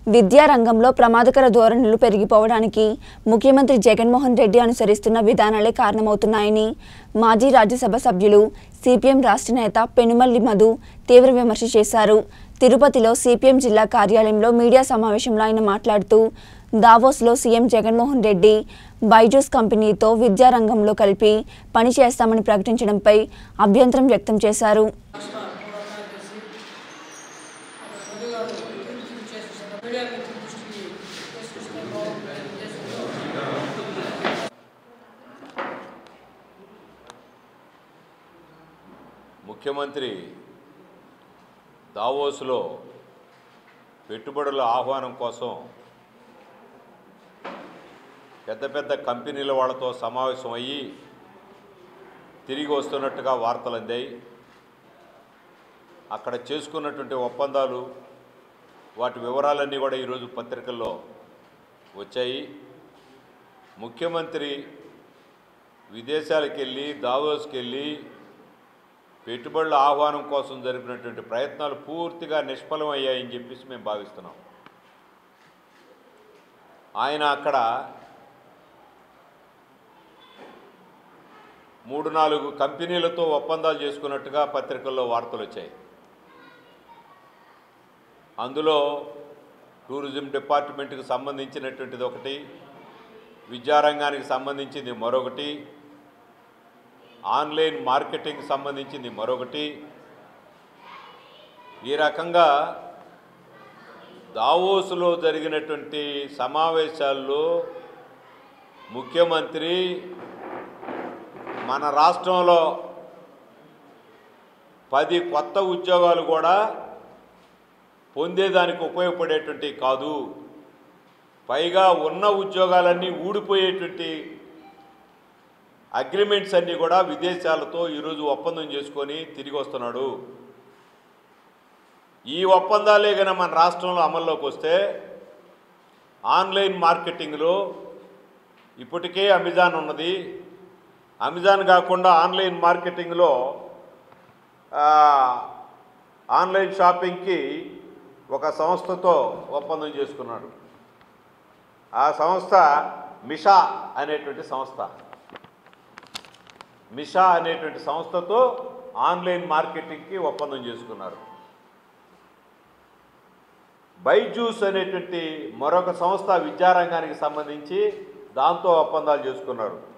విద్యారంగంలో ప్రమాదకర ధోరణులు పెరిగిపోవడానికి ముఖ్యమంత్రి జగన్మోహన్ రెడ్డి అనుసరిస్తున్న విధానాలే కారణమవుతున్నాయని మాజీ రాజ్యసభ సభ్యులు సిపిఎం రాష్ట్ర నేత పెనుమల్లి మధు తీవ్ర విమర్శ చేశారు తిరుపతిలో సిపిఎం జిల్లా కార్యాలయంలో మీడియా సమావేశంలో ఆయన మాట్లాడుతూ దావోస్లో సీఎం జగన్మోహన్ రెడ్డి బైజూస్ కంపెనీతో విద్యారంగంలో కలిపి పనిచేస్తామని ప్రకటించడంపై అభ్యంతరం వ్యక్తం చేశారు ముఖ్యమంత్రి దావోస్లో పెట్టుబడుల ఆహ్వానం కోసం పెద్ద పెద్ద కంపెనీల వాళ్ళతో సమావేశం అయ్యి తిరిగి వస్తున్నట్టుగా వార్తలు అందాయి అక్కడ చేసుకున్నటువంటి ఒప్పందాలు వాటి వివరాలన్నీ కూడా ఈరోజు పత్రికల్లో వచ్చాయి ముఖ్యమంత్రి విదేశాలకు వెళ్ళి దావోస్కి వెళ్ళి పెట్టుబడుల ఆహ్వానం కోసం జరిపినటువంటి ప్రయత్నాలు పూర్తిగా నిష్ఫలం అయ్యాయని చెప్పేసి మేము భావిస్తున్నాం ఆయన అక్కడ మూడు నాలుగు కంపెనీలతో ఒప్పందాలు చేసుకున్నట్టుగా పత్రికల్లో వార్తలు వచ్చాయి అందులో టూరిజం డిపార్ట్మెంట్కి సంబంధించినటువంటిది ఒకటి విద్యారంగానికి సంబంధించింది మరొకటి ఆన్లైన్ మార్కెటింగ్ సంబంధించింది మరొకటి ఈ రకంగా దావోసులో జరిగినటువంటి సమావేశాల్లో ముఖ్యమంత్రి మన రాష్ట్రంలో పది కొత్త ఉద్యోగాలు కూడా పొందేదానికి ఉపయోగపడేటువంటి కాదు పైగా ఉన్న ఉద్యోగాలన్నీ ఊడిపోయేటువంటి అగ్రిమెంట్స్ అన్నీ కూడా విదేశాలతో ఈరోజు ఒప్పందం చేసుకొని తిరిగి వస్తున్నాడు ఈ ఒప్పందాలే కనుక మన రాష్ట్రంలో అమల్లోకి వస్తే ఆన్లైన్ మార్కెటింగ్లో ఇప్పటికే అమెజాన్ ఉన్నది అమెజాన్ కాకుండా ఆన్లైన్ మార్కెటింగ్లో ఆ, ఆన్లైన్ షాపింగ్కి ఒక సంస్థతో ఒప్పందం చేసుకున్నాడు ఆ సంస్థ మిషా అనేటువంటి సంస్థ మిషా అనేటువంటి సంస్థతో ఆన్లైన్ మార్కెటింగ్కి ఒప్పందం చేసుకున్నారు బైజూస్ అనేటువంటి మరొక సంస్థ విద్యారంగానికి సంబంధించి దాంతో ఒప్పందాలు చేసుకున్నారు